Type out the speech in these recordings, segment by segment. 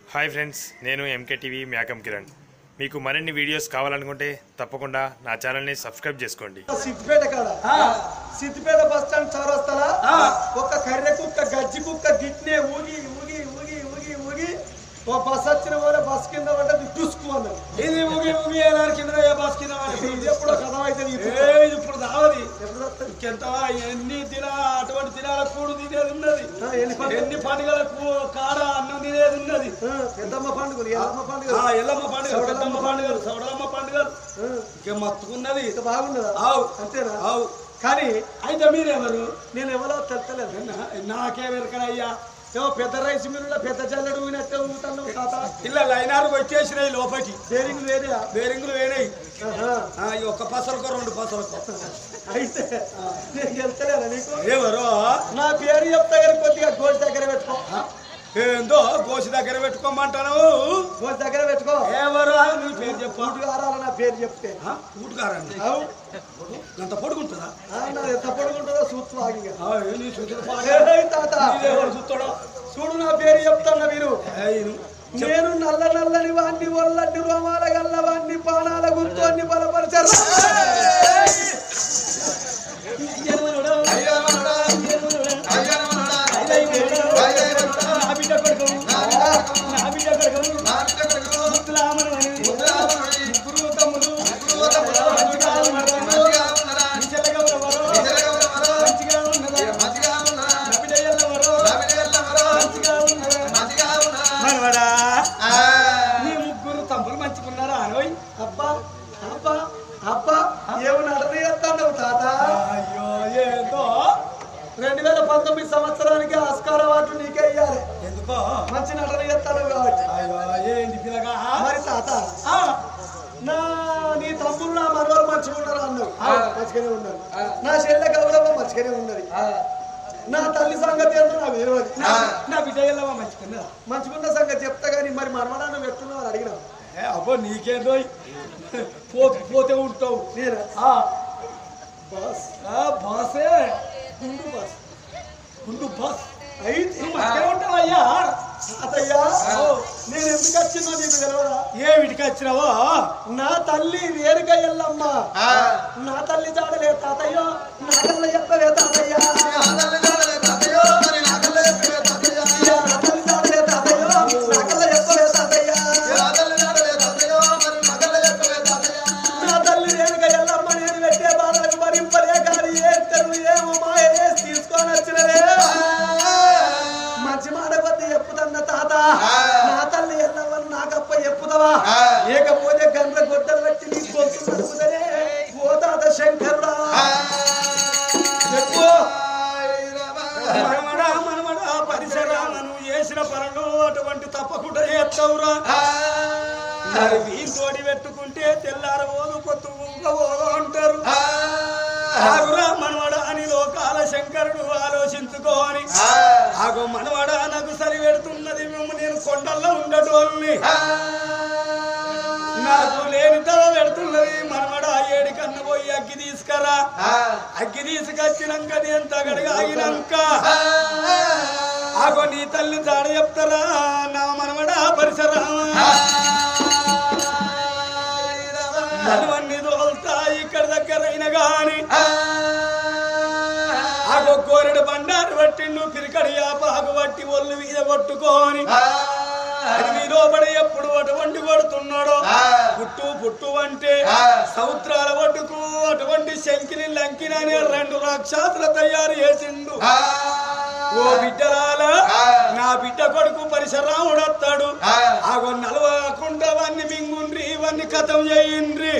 Hi friends నేను MK TV మ్యాకం కిరణ్ మీకు మరిన్ని వీడియోస్ కావాలనుకుంటే తప్పకుండా నా ఛానల్ని సబ్స్క్రైబ్ చేసుకోండి సిద్దిపేట కాడ సిద్దిపేట బస్ స్టాండ్ చౌరస్తాల ఒక కర్రె కుక్క గజ్జి కుక్క గిట్నే ఊగి ఊగి ఊగి ఊగి ఊగి ఓ బస్ వచ్చిన వాళ్ళ బస్ కింద పడ్డది టుస్కు అన్నది ఇది ఊగి ఊగి ఏలాడి కింద ఏ బాస్ కింద పడి. ఇది ఎప్పుడో కథ అవుతుంది ఏ, ఇది ఇప్పుడు దావది ఎప్పుడు వస్తుంది? ఇంకెంత ఎన్ని దినా అటువంటి దినాల కూడు తినేది ఉన్నది ఆ, ఎన్ని పండుగ ఎన్ని పండుగలకు కాడ అన్నం తినేది ఉన్నది ఆ, పెద్దమ్మ పండుగలు ఎల్లమ్మ ఆ పండుగలు ఎల్లమ్మ పండుగ పెద్దమ్మ పండుగలు సౌడమ్మ పండుగలు ఆ, ఇంక మత్తుకున్నది ఇంత బాగున్నదా ఆవు అంతేనా ఆవు కానీ అయితే మీరెవరు నేను ఎవరో తెలుస్తలేదు నా- నాకే వెరకనయ్యా ఏమో పెద్ద రైస్ మిల్లులో పెద్ద జల్లెడు ఊగినట్టే ఊగుతున్నావు తాత ఇలా లైనారు వచ్చేసినాయి లోపలికి బేరింగ్ వేరే బేరింగులు వేనాయి ఆహా. ఆ, ఈ ఒక్క పసలకు రెండు పసలకు అయితే నేను తెలుస్తలేదా నీకు ఎవరో నా పేరు చెప్తా కానీ కొద్దిగా గోష్ దగ్గర పెట్టుకో ఏందో గోసి దగ్గర పెట్టుకోమంటాను గోష్ దగ్గర పెట్టుకో ఎవరు నీ పేరు చెప్పు ఊటుగారాల నా పేరు చెప్తే ఊటుకారండి అవు అంత పొడుగుంటుందా ఆ, నాది ఎంత పొడుగుంటుందో చూస్తూ ఆగిగా ఆ, ఏ నీ సుతులు పాడు. ఏయ్ తాత నీదెవడు చూస్తాడో? చూడు నా పేరు చెప్తాను మీరు ఏయ్ నువ్వు. నేను నల్ల నల్లని వాణ్ణి ఒళ్ళన్ని రోమాల గల్ల వాణ్ణి పానాల గుర్తు అన్ని బలపరచరు అయ్యనవనుడా, అయ్యనవనుడా, నా బిడ్డ కొడుకు, నా బిడ్డ కొడుకు, ముద్దులామనవని, ముగ్గురు తమ్ముడు, మంచిగా ఉన్నారా? నీ చెల్లెగెవరెవరో? మంచిగా ఉన్నదా? నా బిడ్డ ఎల్లెవరో? మంచిగా ఉన్నదా? మనవడా, నీ ముగ్గురు తమ్ముడు మంచిగున్నారా అనోయ్ అబ్బా అబ్బా అబ్బా ఏమన్నా అడవి చేస్తాడు తాత అయ్యో ఏదో రెండు వేల పంతొమ్మిది సంవత్సరానికి ఆస్కార్ అవార్డు నీకే ఇయ్యాలి ఎందుకో మంచి నటన చేస్తాడు కాబట్టి అయ్యో ఏంది పిల్లగా మరి తాత ఆ, నా నీ తమ్ముడు నా మనవాళ్ళు మంచిగా ఉన్నారు అన్నావు మంచిగానే ఉన్నారు నా చెల్లె గౌరవం మంచిగానే ఉన్నది నా తల్లి సంగతి ఏంటో నాకు తెలియదు నా బిడ్డ ఎల్లవా మంచిగున్నదా మంచిగున్న సంగతి చెప్తా కానీ మరి మనవడా నువ్వు ఎట్టున్నావు అని అడిగినా ఏ, అబ్బో నీకేందో పోతే పోతే ఉంటావు నేనా ఆ, బాస్ ఆ, బాసే గుండు బాస్ ముందు బాస్ అయితే నువ్వు మంచిగా ఉంటావయ్యా తాతయ్యా నేను ఎందుకు వచ్చిందో నీకు తెలియదా ఏ వీటికి వచ్చినావో నా తల్లి రేణుక ఎల్లమ్మ నా తల్లి జాడలే తాతయ్య నా కళ్ళ చెప్పలే తాతయ్య అయ్యా, నా తల్లి జాడలే తాతయ్య నా కళ్ళ చెప్పలే తాతయ్య నా తల్లి రేణుక ఎల్లమ్మ నేను పెట్టే బాధలకు భరింపలే కానీ ఏడ్తరు ఏమో మాయ వేసి తీసుకొని వచ్చినవే మంచి మాట కొద్ది చెప్పుతన్న తాత నా తల్లి ఎల్లమ్మని నాకప్ప చెప్పుతావా లేకపోతే గండ్ల గొడ్డలు పెట్టి నీ గొంతు నడుపుదనే ఓ తాత శంకరుడా చెప్పు మనమడా మనమడా పరిసరాలను చేసిన పనులు అటువంటి తప్పకుండా చేస్తావురా మరి వీంతోడి పెట్టుకుంటే తెల్లారబోదు పొత్తు ఊగబోదు అంటారు ఆగురా మనవడా అని లోకాల శంకరుడు ఆలోచించుకోని ఆగో మనవడా నాకు సరి పెడుతున్నది మేము నేను కొండల్లో ఉండటోళ్ళని నాకు లేని తల పెడుతున్నది మనవడా ఏడి కన్న పోయి అగ్గి తీసుకురా అగ్గి తీసుకొచ్చినాక నేను తగడగా ఆగినాక ఆగో నీ తల్లి జాడ చెప్తారా నా మనవడా పరిసరామా నలువన్నీ తోల్తా ఇక్కడ దగ్గరైన గాని ఆగో కోరెడు బండారు పట్టిండు పిరికడి యాపాకు పట్టి ఒళ్ళు మీద కొట్టుకొని అది లోపడి ఎప్పుడు అటువంటి కొడుతున్నాడో పుట్టు పుట్టు అంటే సముద్రాల ఒడ్డుకు అటువంటి శంకిని లంకినని రెండు రాక్షసుల తయారు చేసిండు ఓ బిడ్డలాల నా బిడ్డ కొడుకు పరిసరాముడు వస్తాడు ఆగో నలవకుండా వన్ని మింగుండ్రి ఇవన్నీ కథం చేయండ్రి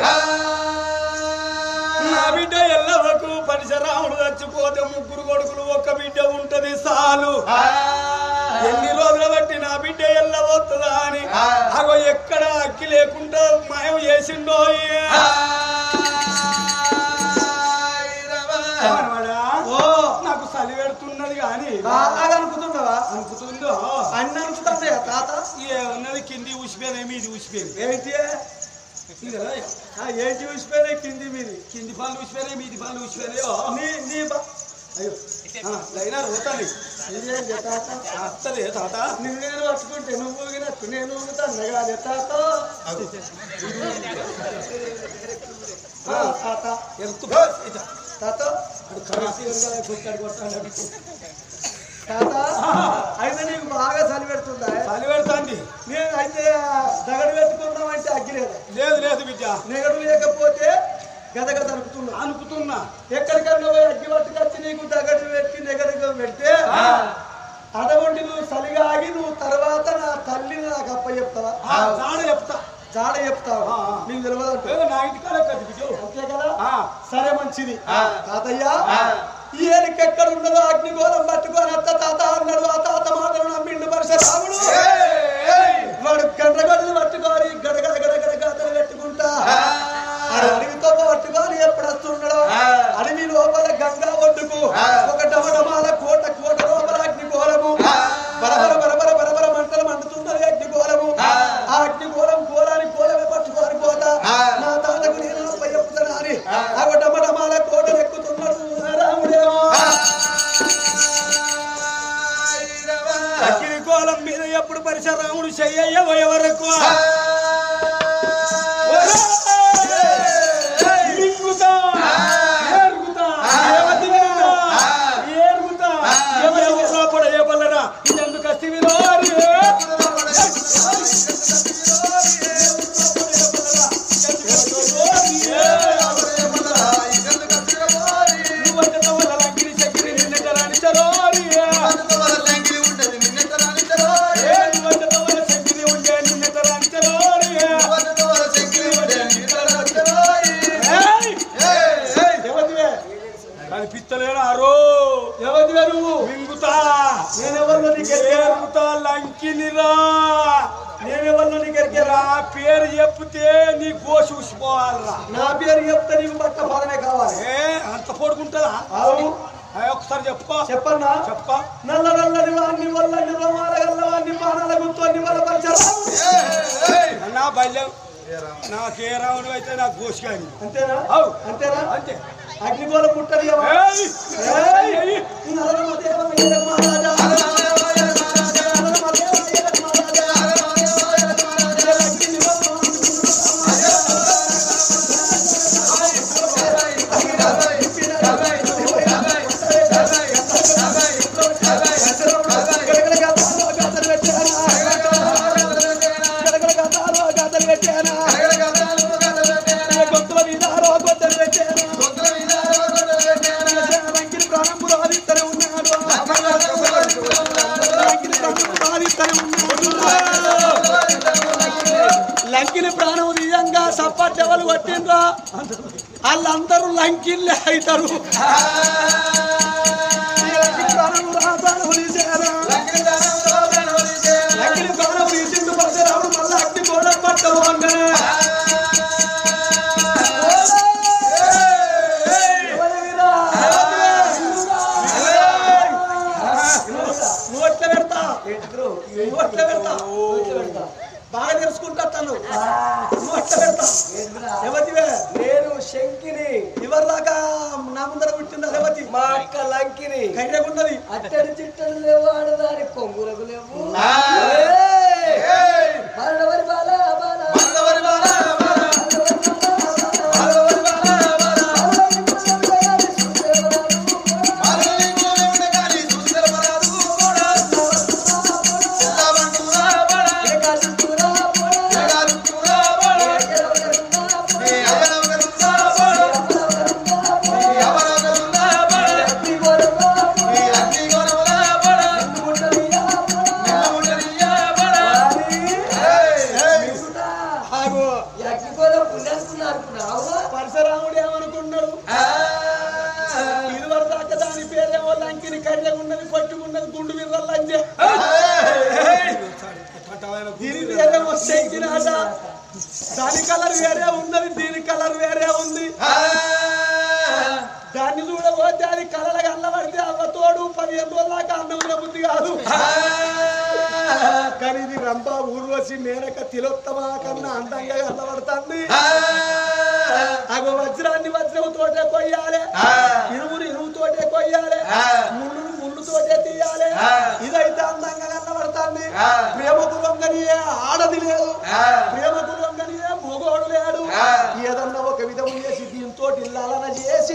నా బిడ్డ ఎల్లవకు పరిసరాముడు చచ్చిపోతే ముగ్గురు కొడుకులు ఒక్క బిడ్డ ఉంటది సాలు ఎన్ని రోజుల బట్టి నా బిడ్డ ఎల్లవస్తుందా అని అగో ఎక్కడ అక్కి లేకుండా మాయం చేసిండో ఓ నాకు చలి పెడుతున్నది కానీ బాగా అనుకుతున్నావా అనుకుతుందో అన్ని అనుకుతున్నాయా తాత ఏమన్నది కింది ఊసిపోయినాయి మీది ఊసిపోయింది ఏంటి ఇదిరా, ఆ, ఏంటి ఊసిపోయినాయి కింది మీది కింది పాలు ఊసిపోయినాయి మీది పాలు ఊసిపోయినాయో నీ నీ బ- అయ్యో ఆ, లైనా పోతాను ఇదేంటి తాత వస్తుంది తాత నువ్వు నేను పట్టుకుంటే నువ్వు ఊగినట్టు నేను ఊగుతాను కాదు తాత ఆ, తాత ఎరుకు తాత అది కరెన్సీ కనుక కొట్టాడు కొట్టాడు తాత అయితే నీకు బాగా చలి పెడుతుందా చలి పెడతాంది నేను అయితే దగడు పెట్టుకుందామంటే అగ్గిలేదు లేదు లేదు బిడ్డ నెగడు లేకపోతే గదగ దొరుకుతున్నా అనుకుతున్నా ఎక్కడికన్నా పోయి అగ్గి పట్టుకొచ్చి నీకు దగడు పెట్టి నెగడుగా పెడితే అటువంటి నువ్వు చలిగా ఆగి నువ్వు తర్వాత నా తల్లిని నాకు అప్ప చెప్తావా ఆ, జాడ చెప్తా జాడ చెప్తావా ఆ, ఆ. నీకు తెలియదంటే ఏ, నా ఇంటికాడ కదా బిడ్డ అంతే కదా ఆ. సరే మంచిది తాతయ్య ఈయనకెక్కడ ఉన్నదో అగ్నిగోళం పట్టుకొని అత్త తాత అన్నాడు ఆ తాత మాత్రం నమ్మిండు పరశురాముడు వాడు గండ్రగడ్డలు పట్టుకొని గడగడ గడగడ గాతలు పెట్టుకుంటా ఆడు అడవితో పట్టుకొని ఎప్పుడు వస్తున్నాడు అడవి లోపల గంగా ఒడ్డుకు ఒక డమడమాల కోట కోట లోపల అగ్నిగోళము బరబర బరబర బరబర మంటలు మండుతున్నది అగ్నిగోళము ఆ అగ్నిగోళం గోళాన్ని గోళమే పట్టుకొని పోతా నా తాతకు నేను చెప్తున్నా అని ఆ డమడమాల కోటలు ఎక్కుతున్నాడు రాముడేమో అగ్ని కోలం మీద ఎప్పుడు పరిసరాముడు చెయ్య వరకు మింగుతా, ఏరుగుతా, ఏవతింగుతా, ఏరుగుతా, ఎవరెవరిలో పడ ఏ పల్లెరా, ఇదెందుకు అస్తివిలో రే? నువ్వు వచ్చేట వల్ల లంకిని చక్కిరి నిన్నట రాణించలో రే. ఏ నువ్వు వచ్చేట వల్ల చక్కిరి ఉండే నిన్నట రాణించలో రే. ఏయ్! ఎవరివే కనిపిస్తలేనా రో ఎవరివే నువ్వు మింగుతా నేనెవరిలో నీకు ఎరికేరా ఏరుగుతా లంకినిరా నేనెవరిలో నీకు ఎరికేరా నా పేరు చెప్తే నీ గోసి ఉసిపోవాలరా నా పేరు చెప్తే నీకు పట్ట బాధనే కావాలి ఏ అంత పొడుకుంటుందా అవును ఆ, ఒకసారి చెప్పుకో చెప్పన్నా చెప్పుకో నల్ల నల్లని వాడిని వల్లని రోమాల గల్లవాడిని పానాల గుర్తు వల్ల పరిచయం నా బల్యం నాకే రావడం అయితే నాకు గోసి కానీ అంతేనా అవు. అంతేనా అంతే అగ్నిగోళ పుట్టది కదా ఏయ్! ఏయ్! ఏయ్! నల్లమ దేవ ఏలక మహారాజా. నల్లమ దేవ ఏలక మహారాజా. అగ్ని గొంతుల మీద గొంతులు పెట్టాను లంకిని ప్రాణంలో ఆదిత్తనే ఉన్నాడు లంకిని ప్రాణంలో ఆదిత్తనే ఉన్నాడు లంకిని ప్రాణం నిజంగా సప్పట్ ఎవరు కొట్టిండ్రా వాళ్ళందరూ లంకిన్లే అవుతారు ఈ లంకిని ప్రాణం రా ప్రాణం తీసారా లంకిని ప్రాణం తీసిండు పరశురాముడు మళ్ళీ అగ్ని కూడా పట్టవు అన్ననే నోట్ల పెడతా నోట్ల పెడతా నోట్ల పెడతా బాగా తెలుసుకుంటా తను నోట్ల పెడతా రేవతివే నేను శంకిని ఇవరి దాకా నా ముందర పుట్టిందా రేవతి మా అక్క లంకిని కైరేగున్నది అట్టడి చిట్టలు లేవు ఆడదాని కొంగులకు లేవు ఆ. ఏయ్! బాలవరి బాల బాల బాలవరి బాల బాల బాలవరి బాల బాల బాలవరి బాల బాలవరి చూసేవరాలు కూడా. ఎల్లవంటురా బడ. ఎగాలుతురా బడ. ఎగాలుతురా బడ. ఎవరెవరున్నా బడ. ఎవరెవరున్నా బడ. ఈ అగ్నిగోళములా బడ. నిన్ను ఉండనియా బడ. ఏయ్! ఏయ్! ఆగు అనుకున్నావు పరశురాముడు ఏమనుకున్నాడు ఇదివరకు దాకా దాని పేరేమో లంకిని కర్రెగున్నది పట్టుకున్నది గుండు మీద లంజే దీని పేరేమో శంకినాట దాని కలర్ వేరే ఉన్నది దీని కలర్ వేరే ఉంది దాన్ని చూడబోతే అది కలల కన్నబడితే అవ్వ తోడు పదిహేను రోజుల దాకా అన్నం బుద్ధి కాదు కానీ ఇది రంభ ఊర్వశి మేనక తిలోత్తమ కన్నా అందంగా కనబడుతుంది అగో వజ్రాన్ని వజ్రము తోటే కొయ్యాలి ఇరువురు ఇరువు తోటే కొయ్యాలి ముళ్ళు ముళ్ళు తోటే తీయాలి ఇదైతే అందంగా కనబడుతుంది ప్రేమకు లొంగని ఏ ఆడది లేదు ప్రేమకు లొంగని ఏ మొగోడు లేడు ఏదన్నా ఒక విధము చేసి దీంతో ఇల్లాలన చేసి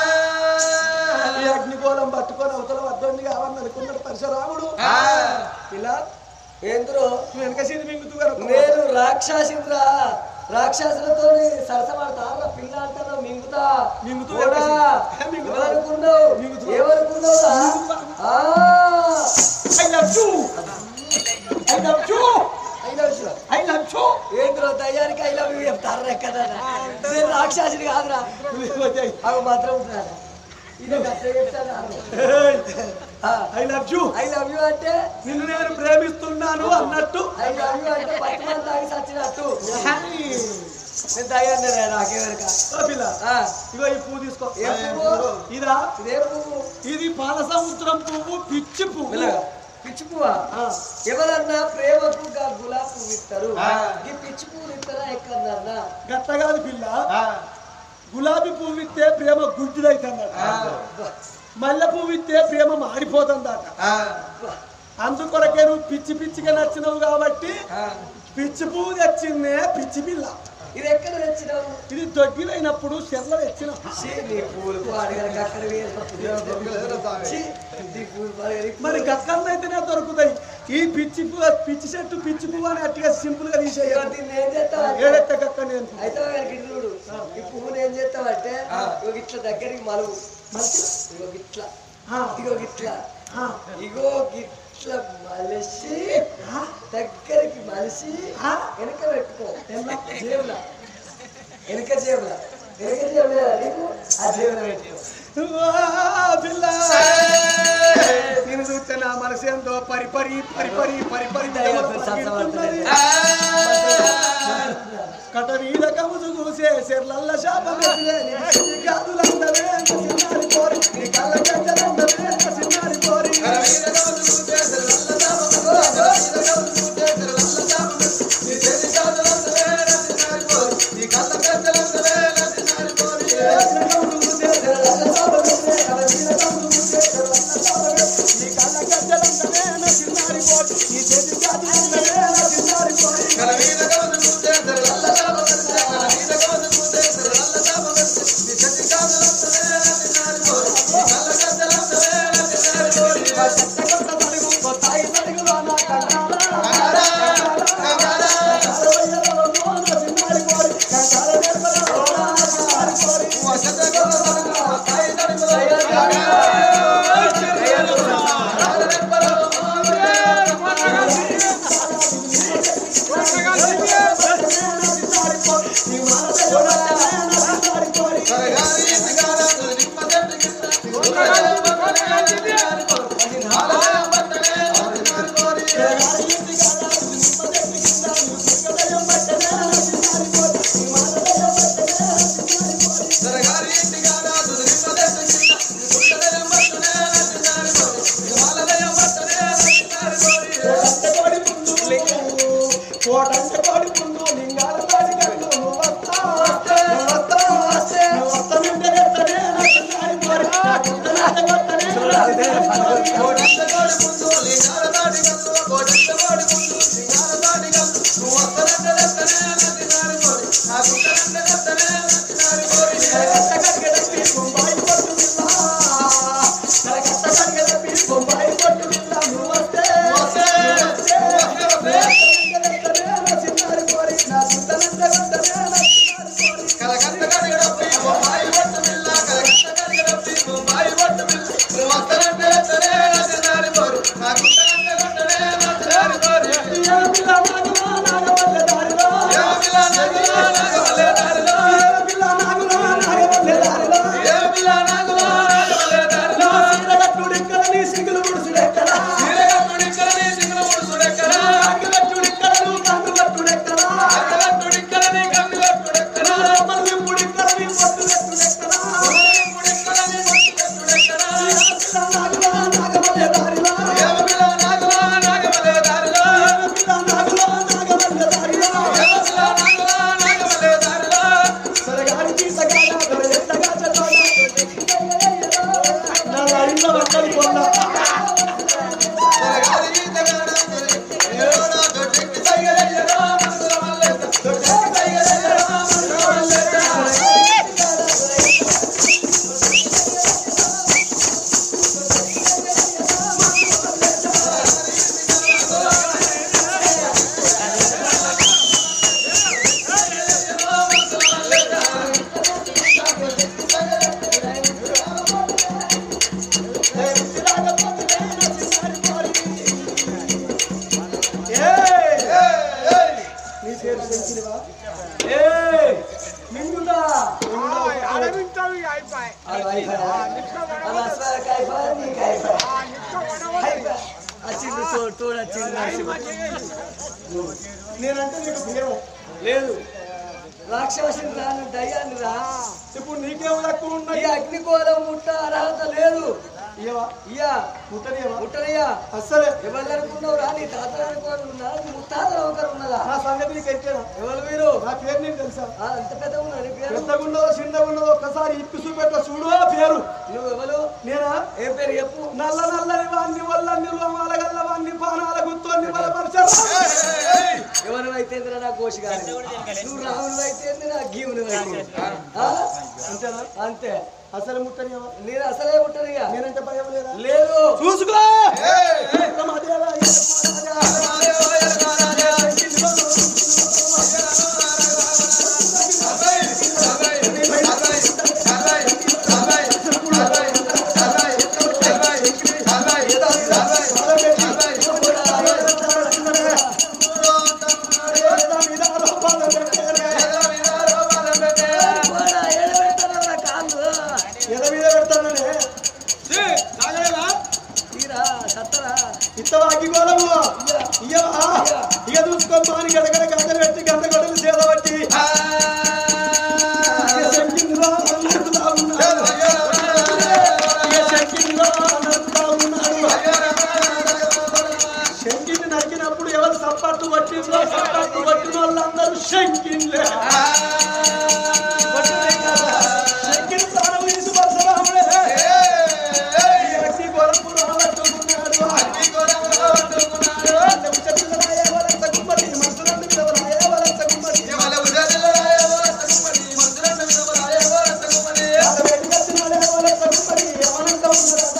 ఈ అగ్నిగోళం పట్టుకొని అవతల వద్దండి కావాలని అనుకున్నాడు పరశురాముడు ఇలా ఏంద్రో నువ్వు వెనక సీని మింగుతూ కనుక్కో. నేను రాక్షసింద్ర రాక్షసులతో సరసపడతా పిల్ల అంటారా మింగుతా మింగుతూ కూడా మింగుతా. మింగుతా. ఏమనుకున్నావు మింగుతా. ఏమనుకున్నావురా ఆ, I love you. I love you. I love you. I love you. ఏంద్రో దయ్యానికి ఐ లవ్ యూ చెప్తారా ఎక్కడ నేను రాక్షసుని కాదురా అవి మాత్రం ఉంటారా ఇది గట్ల చెప్తారా I love you. I love you అంటే నిన్ను నేను ప్రేమిస్తున్నాను అన్నట్టు ఐ లవ్ యూ అంటే పట్టి మంది తాగి చచ్చినట్టు నేను దయ్యాన్ని నాకేమనుక ఓ పిల్ల ఇగో ఈ పువ్వు తీసుకో ఏ పువ్వు? ఇదా ఇదే పువ్వు ఇది పాల సముద్రం పువ్వు పిచ్చి పువ్వు మెల్లగా. పిచ్చి పువ్వా ఎవరన్నా ప్రేమకు గా గులాబీ పువ్వు ఇస్తారు ఈ పిచ్చి పువ్వులు ఇస్తారా ఎక్కడన్నా గట్ట కాదు పిల్ల గులాబీ పువ్వు ఇస్తే ప్రేమ గుడ్డిదైతుందట మల్లె పువ్వు ఇస్తే ప్రేమ మాడిపోతుందట అందుకొరకే నువ్వు పిచ్చి పిచ్చిగా నచ్చినవు కాబట్టి పిచ్చి పువ్వు తెచ్చిందే పిచ్చి పిల్ల ఇది ఎక్కడ తెచ్చినావు ఇది దొడ్డిలైనప్పుడు చెర్ల తెచ్చిన ఛీ, నీ పూలు పాడగలక అక్కడ వేరు. ఛీ, నీ పూలు పాడగలక. మరి గక్కన్నైతేనే దొరుకుతాయి ఈ పిచ్చి పువ్వు పిచ్చి చెట్టు పిచ్చి పువ్వు అని అట్టిగా సింపుల్ గా ఇగో తీసేయాలి దీన్ని ఏం చేస్తావు అంటే, ఏడెత్త గక్క నేను అయితే వాడికి ఇటు చూడు ఈ పువ్వుని ఏం చేస్తావంటే ఇగో ఇట్లా దగ్గరికి మలువు మలిచి ఇగో ఇట్లా ఆ, ఇగో ఇట్లా ఆ, ఇగో ఇట్లా మలిసి దగ్గరికి మలిసి ఆ. వెనక పెట్టుకో జేబులా వెనక జేబులా వెనక జేబులా నీకు ఆ జేబులో పెట్టుకో వా, పిల్ల నేను చూస్తే నా మనసు ఎంతో పరిపరి పరిపరి పరిపరి పరిగెడుతున్నది. కట వీడ కముసు చూసే సెర్లల్ల శాపం గాదులందవే అంత సిన్నారి కోరి నీ కళ్ళ గంటలందవే అంత సిన్నారి కోరి నీ కళ్ళ గంటలందవే అంత సిన్నారి కోరి నీ చేతి గాదులందవే అంత సిన్నారి కోరి కోటంటే కోడి ముందు లింగాల తాడి కట్టు నువ్వు వస్తా వస్తే నువ్వు వస్తా వస్తే నువ్వు వస్తానంటే ఎత్తనే నా చిన్నారి కోరి నా కుందనాట కొత్తనే నా చిన్నారి కోరి. నాగవల్ల పేరు శంకినివా ఏయ్ మింగుదా ఆడ వింటావు అయిపోయి అది వైఫై అది అసలు కైఫా నీ కైఫా కైఫా వచ్చింది చూడు చూడు వచ్చింది నరసింహ. నేనంటే నీకు భయం లేదు రాక్షసుని రాను దయ్యాన్ని రా ఇప్పుడు నీకేం తక్కువ ఈ ఉన్నాయి అగ్నికోలం ముట్ట అర్హత లేదు ఇయ్యవా ఇయ్యా ముట్టనియవా ముట్టనయ్యా అస్సలే ఎవరు అనుకున్నావు రా నీ తాత అనుకోని ఉన్నా నీ ముత్తాత ఒకరు ఉన్నదా నా సంగతి నీకు ఎక్కేనా ఎవరు మీరు నా పేరు నీకు తెలుసా ఆ, అంత పెద్ద ఉన్నా నీ పేరు పెద్దగున్నదో చిన్నగున్నదో ఒక్కసారి ఇప్పి చూపెట్ట చూడు ఆ పేరు నువ్వు ఎవరు నేనా ఏ పేరు చెప్పు నల్ల నల్లని వాణ్ణి వల్ల నిర్వమాల గల్ల వాణ్ణి పానాల గుత్తోని బలపరచారు ఎవరు అయితే నా కోసి కాదు నువ్వు రాముడు అయితే నా గీవుని అంతేనా అంతే అసలు ముట్టనియవా నేను అసలే ఉంటాను ఇక నేనంటే భయం లేదా లేదు చూసుకో పోరా, ఏడబెడతారా నా కాళ్ళు ఎద మీద పెడతాననే తీరా సత్తరా ఇత్తవాకి గోలము ఇయ్యవా ఇక చూసుకో మాని గడగడ గంటలు పెట్టి గంట గొడవలు చేదబట్టి ఇక శంకినిలో నడుపుతా ఉన్నాడు. ఇక శంకినిలో నడుపుతా ఉన్నాడు. శంకిని నరికినప్పుడు ఎవరు సప్పట్టు పట్టిందో సప్పట్టు పట్టిన వాళ్ళందరూ శంకిన్లే శంకిని ప్రాణం తీసి పరశురాముడే. ఈ అగ్ని గోళము రాబట్టుకున్నాడు. చెట్టు చెట్టులరాయ వలస గుమ్మడి, మనుషులను విడవరాయ వలస గుమ్మడి. అలవేడి కత్తినాడే వలస గుమ్మడి, ఎవరంత ఉన్నదట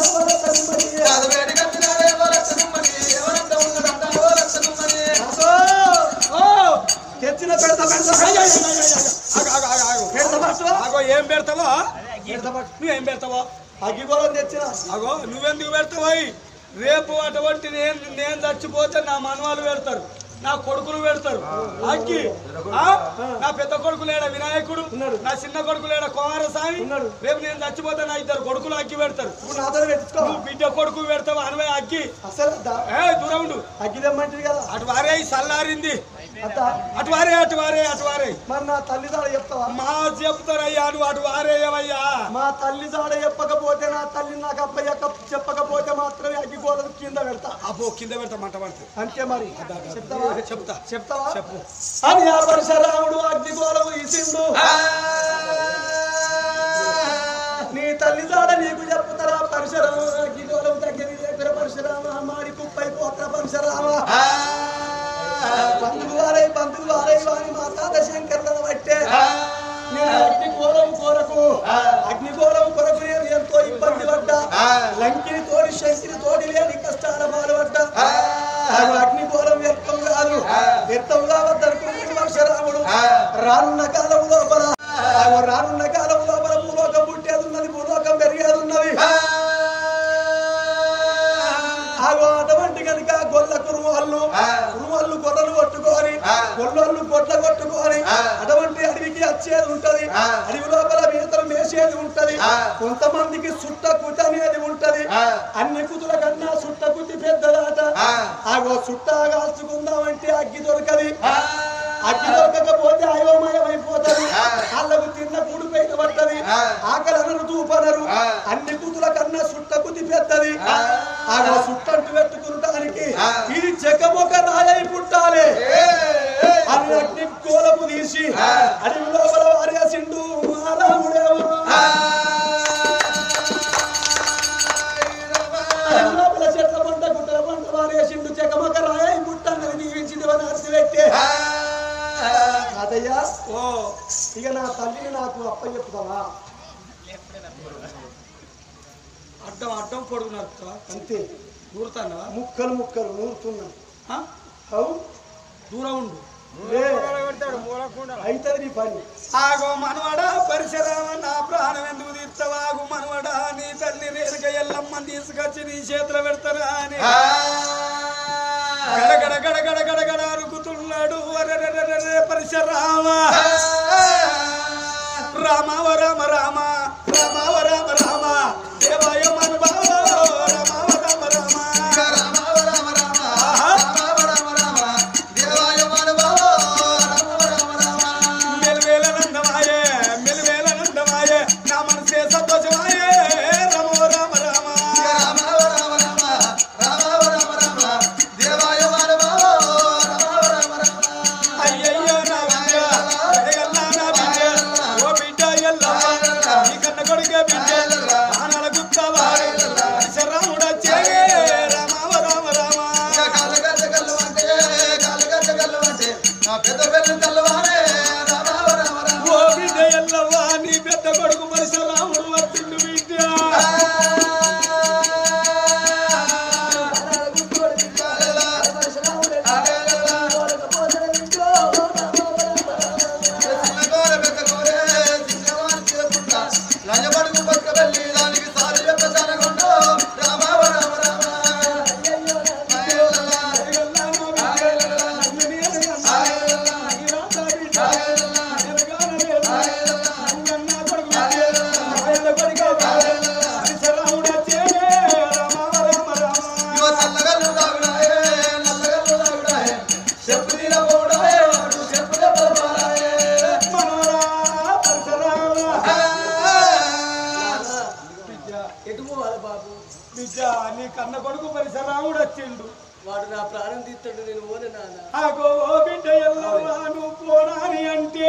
వలస గుమ్మడి. అసో, ఓ, తెచ్చిన పెడత పెడత అయ్య, అయ్య, అయ్య, అయ్య, అయ్య. పెడత పట్టు. అగో ఏం పెడతావో పెడత పట్టు. నువ్వేం పెడతావో అగ్గిగోళం తెచ్చిన అగో నువ్వెందుకు పెడతావు రేపు అటువంటి నేను నేను చచ్చిపోతే నా మనవాళ్ళు పెడతారు నా కొడుకులు పెడతారు అగ్గి ఆ? నా పెద్ద కొడుకు లేడ వినాయకుడు ఉన్నాడు. నా చిన్న కొడుకు లేడ కుమారస్వామి ఉన్నాడు. రేపు నేను చచ్చిపోతే నా ఇద్దరు కొడుకులు అగ్గి పెడతారు ఇప్పుడు నాతో పెట్టుకో నువ్వు బిడ్డ కొడుకు పెడతావు అనవే అగ్గి అసలు దా- ఏ దూరం ఉండు అగ్గి తెమ్మంటివి కదా అటు వారే చల్లారింది అత్త అటు వారే అటు వారే అటు వారే మరి నా తల్లి జాడ చెప్తావా మా చెప్తారయ్యా నువ్వు అటు వారేయవయ్యా మా తల్లి జాడ చెప్పకపోతే నా తల్లి నాకు అప్పయ్యక చెప్పకపోతే మాత్రమే అగ్గి గోడలు కింద పెడతా అబ్బో కింద పెడతా మంట పడుతుంది అంతే మరి చెప్తావా చెప్తా చెప్తావా చెప్పు అని ఆ పరశురాముడు అగ్ని గోడలు ఇసిండు నీ తల్లి జాడ నీకు చెప్తారా పరశురామ అగ్ని గోడలు దగ్గర దగ్గర పరశురామ మాడి కుప్పై పోత్ర పరశురామ బంధువు వారై బంధువు వారై వారి మా తాత శంకరులను బట్టే నేను అగ్నిగోళం కొరకు అగ్నిగోళం కొరకు నేను ఎంతో ఇబ్బంది పడ్డా లంకిని తోడి శంకిని తోడి లేని కష్టాల బాధపడ్డా నాకు అగ్నిగోళం వ్యర్థం కాదు వ్యర్థం కావద్దనుకున్నాడు వర్షరాముడు రానున్న కాలం లోపల ఆగో రానున్న కాలం లోపల భూలోకం పుట్టేది ఉన్నది భూలోకం పెరిగేది ఉన్నది ఆగో అటువంటి కనుక గొల్ల కురువాళ్ళు కురువాళ్ళు గొర్రెలు కొట్టుకొని గొల్లలు గొడ్ల కొట్టుకొని అటువంటి అడవికి వచ్చేది ఉంటది అడవి లోపల మేతలు మేసేది ఉంటది కొంతమందికి సుట్ట కుట అనేది ఉంటది అన్ని కుతుల కన్నా సుట్ట కుట్టి పెద్దదాట ఆగో సుట్ట కాల్చుకుందామంటే అగ్గి దొరకది అగ్గి దొరకకపోతే అయోమయమైపోతది వాళ్ళకు తిన్న కూడు పైన పట్టది ఆకలి అనరు తూపనరు అన్ని కూతుల కన్నా సుట్ట కుతి పెద్దది ఆగో సుట్టంటు పెట్టుకుంటానికి ఇది చెక్కమొక్క రాజై పుట్టాలి అని అగ్ని కోలపు తీసి అడవి లోపల వారేసిండు రాముడేమో అడవి లోపల చెట్ల పంట గుట్టల పంట వారేసిండు చెక్కమొక్క రాయి పుట్టన్నది దీవించింది అని అర్థం పెట్టే కాదయ్యా ఓ ఇక నా తల్లిని నాకు అప్ప చెప్తావా అడ్డం అడ్డం పొడుగు నడుపుతా అంతే దూరుతానవా ముక్కలు ముక్కలు నూరుతున్నా ఆ? అవు దూరం ఉండు లే పెడతాడు మూలకుండా అవుతుంది నీ పని ఆగో మనవడా పరిసరామ నా ప్రాణం ఎందుకు తీర్చవాగు మనవడా నీ తల్లి రేణుక ఎల్లమ్మని తీసుకొచ్చి నీ చేతిలో పెడతారా అని గడగడ గడగడ గడగడ అరుకుతున్నాడు అరెరెరెరెరె. ఓ బిడ్డ ఎల్లవ్వా నీ పెద్ద కొడుకు పరశురాముడు వచ్చిండు బిడ్డ లంజబడుకు పక్కబెల్లి దానికి సారి యొక్క జనగుండు రామ రామ రామ ఇవ చల్లగల్లు రాగుడాయే నల్లగల్లు రాగుడాయే చెప్పు తీరబోడాయే వాడు చెప్పు దెబ్బలాయే ఎటు పోవాలి బాబు నీ కన్న కొడుకు పరిసరాముడు వచ్చిండు వాడు నా ప్రాణం తీస్తాడు నేను ఓనే నాన్న ఆగో ఓ బిడ్డ ఎల్లవ్వా నువ్వు పోనాని అంటే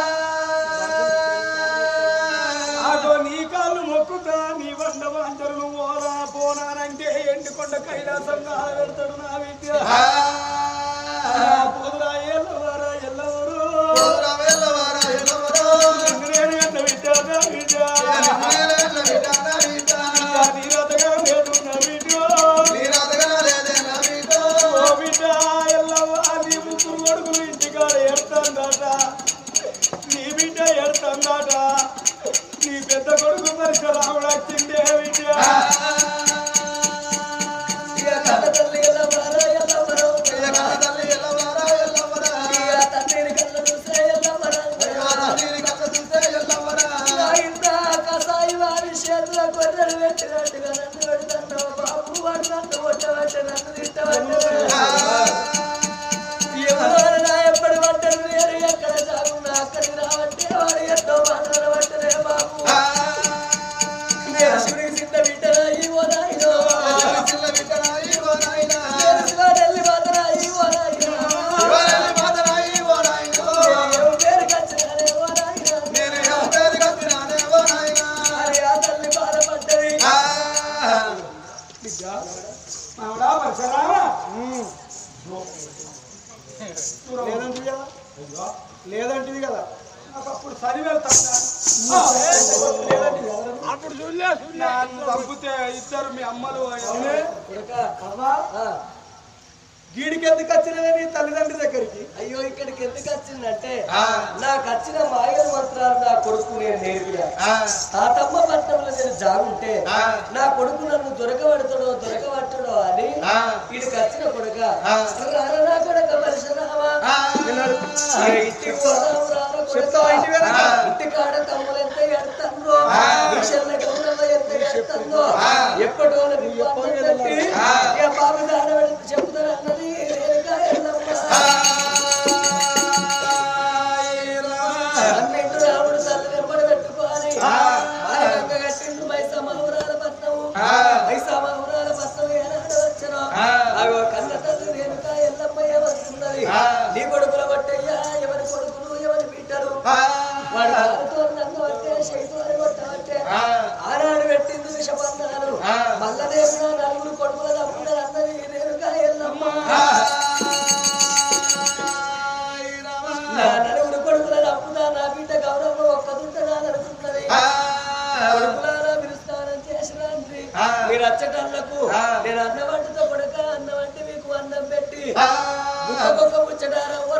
ఆగో నీ కాళ్ళు మొక్కుతా నీ వండ వాంచరు నువ్వు ఓరా పోనానంటే ఎండుకొండ కైలాసం పెడతాడు నా విద్య పోదురా ఎల్లవారా ఎల్లవరు నేను ఎంత విద్య నా విద్య నీరతగా లేదు నా విద్య ఓ బిడ్డ ఎల్లవ్వా నీ ముగ్గురు కొడుకులు ఇంటికాడ ఎడతాందట నీ బిడ్డ ఎడతాందట నీ పెద్ద కొడుకు పరిసరాముడు వచ్చిందే విద్య ఇక కన్న తల్లి ఎల్లవరా ఎల్లవరో ఇక తండ్రిని కళ్ళ చూస్తే ఎల్లవరా నా ఇంత కసాయి వారి చేతుల కొర్రలు పెట్టినట్టుగా నన్ను పెడతాను బాబు వాడు నన్ను కొట్టబట్టే నన్ను తిట్టబట్టే ఎవరు నా ఎప్పటి పడ్డారు వేరు ఎక్కడ సాగున్నా అక్కడికి రావంటే వాడు ఎంతో మాటలు పట్టలే బాబు నేను శివుడికి సిద్ధ బిడ్డరా ఈ ఓ నాయనో నేను శివారెల్లి మాతరా ఈ ఓ నాయనో నేను పేరు కచ్చినానే ఓ నాయనా మరి ఆ తల్లి బాధపడ్డది మామడా పరిసరామా లేదంటివి కదా లేదంటివి కదా నాకు అప్పుడు సరి వెళ్తాను అప్పుడు చూడలే చూడలే నన్ను చంపితే ఇద్దరు మీ అమ్మలు అవునే? కొడుక అవ్వా ఆ, గీడికి ఎందుకు వచ్చినవే నీ తల్లిదండ్రి దగ్గరికి అయ్యో ఇక్కడికి ఎందుకు వచ్చిందంటే నాకు వచ్చిన మాయల మంత్రాలు నా కొడుకు నేను నేర్పిన ఆ తమ్మ పట్టణంలో నేను జాగుంటే నా కొడుకు నన్ను దొరకబడతాడో దొరకబట్టడో అని వీడికి వచ్చిన కొడుక రారా నా కొడుక పరిశ్రమా ఇంటికి పోదాం రారా చెప్తావా ఇంటి కొడుకా? వెనక? ఇంటి కాడ తమ్ములు ఎంత ఎడతాందో విషయంలో గౌరవ ఎంత ఎడతాందో ఎప్పటో పెట్టి ఇక బాబు దాడబడి చెప్తారు అన్నది రేణుకా ఎల్లమ్మ. అన్నింటి రాముడు తల్లి వెంబడి పెట్టుకోవాలి మాయకంగా కట్టిండు మైసమహురాల పట్నము మైసమహురాల పట్నం ఏనాడు వచ్చను అగో కన్న తల్లి రేణుకా ఎల్లమ్మయ్య వస్తున్నది నీ కొడుకుల బట్టయ్యా ఎవరి కొడుకులు ఎవరి బిడ్డలు వాడు కాలుతో నన్ను పట్టే శైతులని కొట్టబట్టే ఆనాడు పెట్టింది విషపన్నాను మల్లదేవుడు నలుగురు కొడుకుల తమ్ముడు అన్నది రేణుకా ఎల్లమ్మ నా నలుగురు కొడుకుల తప్పుదా నా బిడ్డ గౌరవం ఒక్కదుంట నాదనుకున్నది కొడుకులారా మీరు స్నానం చేసిరండి మీరు అచ్చటల్లకు నేను అన్న వంటితో కొడుక అన్న వంటి మీకు అన్నం పెట్టి ముక్కకొక్క ముచ్చటారా ఓ